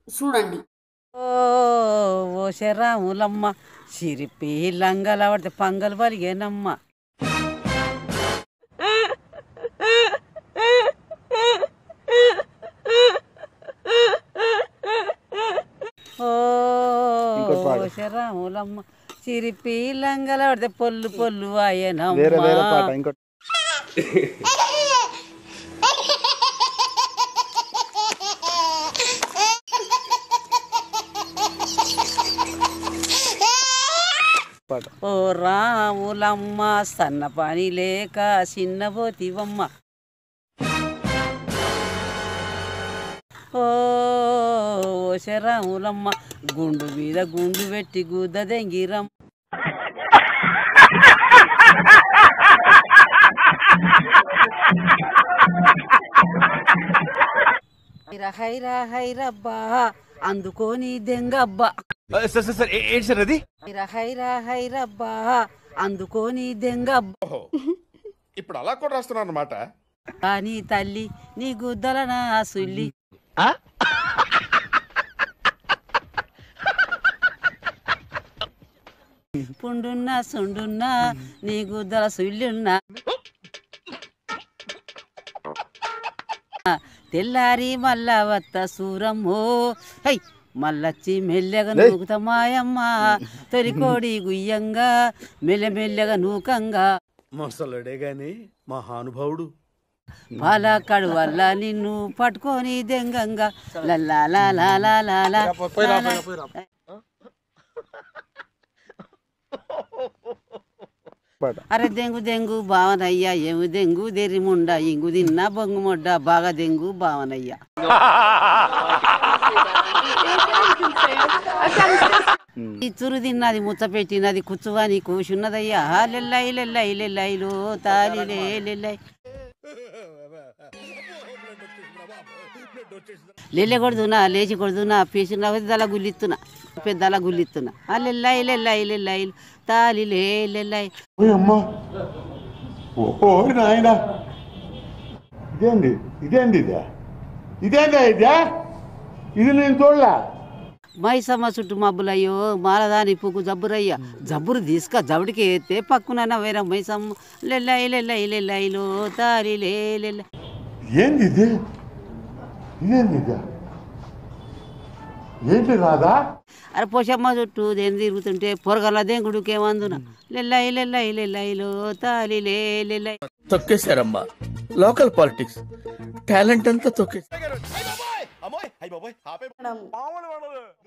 చూడండి ఓ ఓ శరాములమ్మ సిరిపి లంగల పడితే పంగలు పలిగేనమ్మ ఓ ఇంకోటి పాడు. శరాములమ్మ సిరిపి లంగల పడితే పొల్లు పొల్లు వేరే వేరే పాట ఆయనమ్మ ఇంకోటి పాట ఓ రాములమ్మ సన్న పని లేక చిన్నబోతివమ్మ ఓ శరాములమ్మ గుండు మీద గుండు పెట్టి గుద్ద దెంగిరం హైరా హైరా హైరబ్బా అందుకోని దెంగబ్బా సార్ సార్ సార్ ఏంటి సార్ అది హైరా హైరా హైరబ్బా అందుకోని దెంగబ్బా ఇప్పుడు అలా కూడా రాస్తున్నాను అనమాట కానీ తల్లి నీ గుద్దల నా సుల్లి పుండున్నా సుండున్నా నీ గుద్దల సుల్లున్నా తెల్లారి మళ్ళా వత్త సూరమ్మో హై మల్లచ్చి మెల్లగా లే. నూకుత మాయమ్మ తొలికోడి గుయ్యంగా మెల్లమెల్లగా నూకంగా మొసలుడే గాని మహానుభావుడు పాలక్కడు వల్ల నిన్ను పట్టుకొని దెంగంగా లల్లా లా లా లా లా లా లా లా. పాట అరే దెంగు దెంగు భావనయ్యా ఏమి దెంగు దెరిముండ ఇంగు తిన్న బొంగు మొడ్డ బాగా దెంగు భావనయ్యా ఈ చురు తిన్నది ముచ్చ పెట్టినది కుచ్చువాని కూసున్నదయ్యా లెల్లాయి లెల్లాయి లెల్లాయిలో తాలి లే లెల్లాయి లెల్లె కొడుతున్నా లేచి కొడుతున్నా పీసిన పెద్దల గుల్లిస్తున్నా పెద్దల గుల్లిస్తున్నా ఆ లెల్లాయి లెల్లాయి లెల్లాయి తాలి లే లెల్లాయి అమ్మా ఓ నాయన ఇదేంది ఇదేంది ఇదే ఇదేందా ఇదే ఇది నేను చూడలే మైసమ్మ చుట్టూ మబ్బులయ్యో మాలదాని పువ్వు జబ్బురయ్యా జబ్బురు తీసుక జబడికి ఎత్తే పక్కున వేరే మైసమ్మ లెల్లాయి లెల్లాయి లెల్లాయిలో తాలి లే లెల్లాయి ఏంది ఇది ఇదేంది ఇదే ఏంటి రాదా అరే పోషమ్మ చుట్టూ దేని తిరుగుతుంటే పొరగల దేంగుడుకేమందున లెల్లాయి లెల్లాయి లెల్లాయిలో తాలి లే లెల్లాయి తొక్కేశారమ్మా లోకల్ పాలిటిక్స్ టాలెంట్ అంతా తొక్కేశారు అమ్మాయి అయ్యి బాబోయ్ ఆపే మామూలు వాడదు